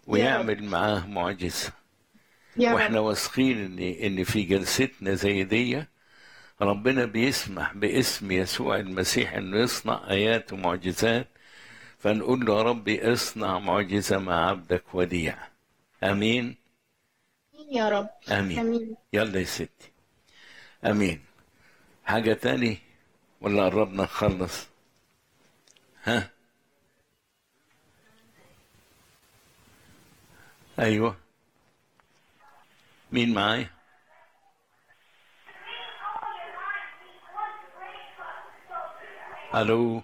ويعمل معاه معجزة يا واحنا رب واثقين ان ان في جلستنا زي دي ربنا بيسمح باسم يسوع المسيح انه يصنع ايات ومعجزات فنقول له يا ربي اصنع معجزة مع عبدك وديع امين يا رب امين امين يلا يا ستي امين حاجة تاني ولا قربنا نخلص ها ايوه مين معايا الو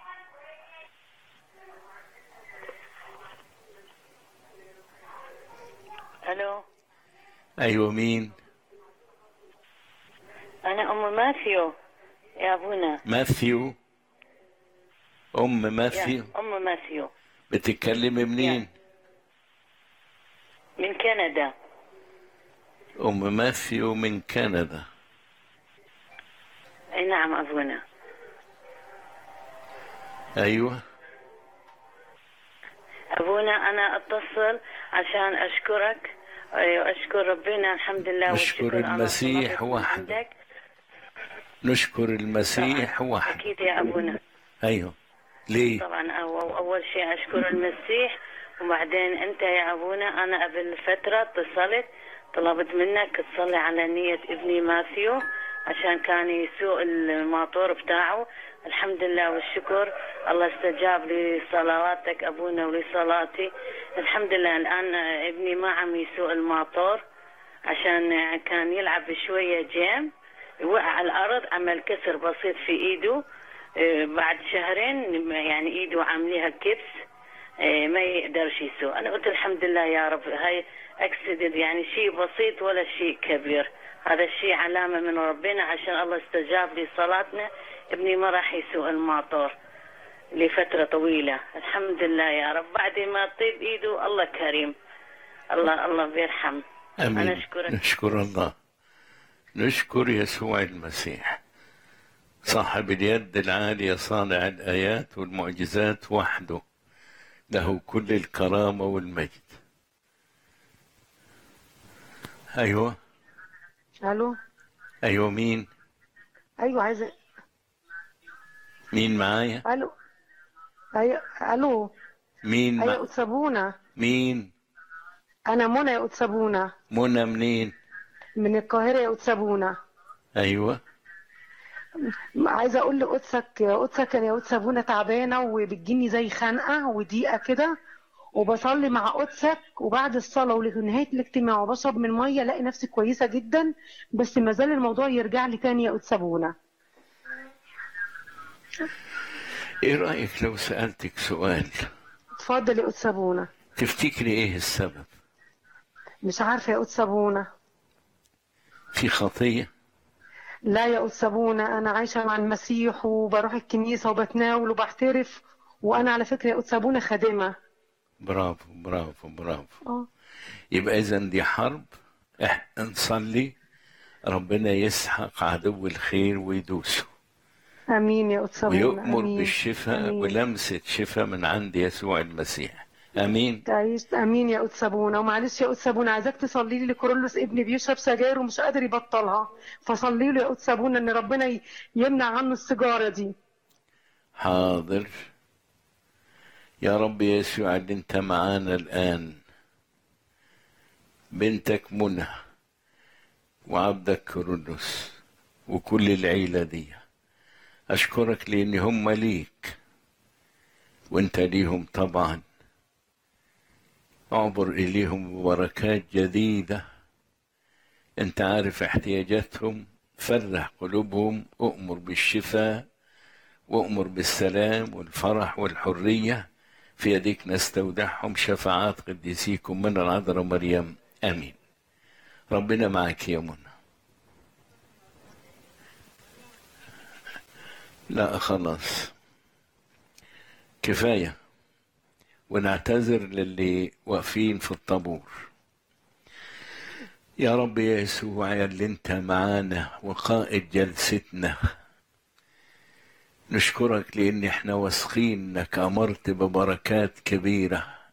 الو ايوه مين انا ام ماثيو يا ابونا ماثيو ام يا ماثيو ام ماثيو بتتكلمي منين من كندا ام ماثيو من كندا اي نعم ابونا ايوه ابونا انا اتصل عشان اشكرك أيوة، اشكر ربنا الحمد لله نشكر والشكر على المسيح طلبت من وحده. عندك. نشكر المسيح وحده اكيد يا ابونا ايوه ليه طبعا أو اول شيء اشكر المسيح وبعدين انت يا ابونا انا قبل فتره اتصلت طلبت منك تصلي على نيه ابني ماثيو عشان كان يسوق الماطور بتاعه الحمد لله والشكر الله استجاب لصلواتك ابونا ولصلاتي الحمد لله الان ابني ما عم يسوق الماطور عشان كان يلعب شويه جيم وقع على الارض عمل كسر بسيط في ايده آه، بعد شهرين يعني ايده عامليها كبس آه، ما يقدرش يسوق انا قلت الحمد لله يا رب هاي اكسيدنت يعني شيء بسيط ولا شيء كبير هذا الشيء علامة من ربنا عشان الله استجاب لصلاتنا ابني ما راح يسوق الماطور لفترة طويلة الحمد لله يا رب بعد ما طيب ايده الله كريم الله الله بيرحم انا امين اشكرك نشكر الله نشكر يسوع المسيح صاحب اليد العالية صانع الآيات والمعجزات وحده له كل الكرامة والمجد أيوة الو أيوة مين ايوه عايزه مين معايا الو ايوه الو مين ايوه مع... أتسابونا مين انا منى يا أتسابونا منى منين من القاهره يا أتسابونا أيوة عايزه اقول لقدسك يا قدسك انا يا أتسابونا تعبانه وبتجيني زي خنقه وضيقه كده وبصلي مع قدسك وبعد الصلاه ولنهايه الاجتماع وبشرب من ميه الاقي نفسي كويسه جدا بس ما زال الموضوع يرجع لي تاني يا أتسابونا إيه رأيك لو سألتك سؤال اتفضل يا أتسابونا تفتكري إيه السبب مش عارفه يا أتسابونا في خطية لا يا أتسابونا أنا عايشة مع المسيح وبروح الكنيسة وبتناول وبعترف وأنا على فكرة يا أتسابونا خادمة برافو برافو برافو اه يبقى إذا دي حرب إحنا نصلي ربنا يسحق عدو الخير ويدوسه آمين يا أتسابونا ويؤمر آمين بالشفاء آمين. ولمسة شفاء من عند يسوع المسيح أمين تعيش آمين يا أتسابونا ومعلش يا أتسابونا عايزاك تصلي لي لكورولوس ابني بيشرب سجاير ومش قادر يبطلها فصلي له يا أتسابونا إن ربنا ي- يمنع عنه السيجارة دي حاضر يا رب يسوع اللي انت معانا الآن بنتك منى وعبدك كرولوس وكل العيلة دي أشكرك لأن هم ليك وانت ليهم طبعا اعبر إليهم ببركات جديدة انت عارف احتياجاتهم فرح قلوبهم أؤمر بالشفاء وأمر بالسلام والفرح والحرية في يديك نستودعهم شفاعات قديسيكم من العذراء مريم آمين ربنا معك يا منى لا خلاص كفاية ونعتذر للي واقفين في الطابور يا رب يا يسوع يا اللي انت معانا وقائد جلستنا نشكرك لان احنا واثقين انك امرت ببركات كبيره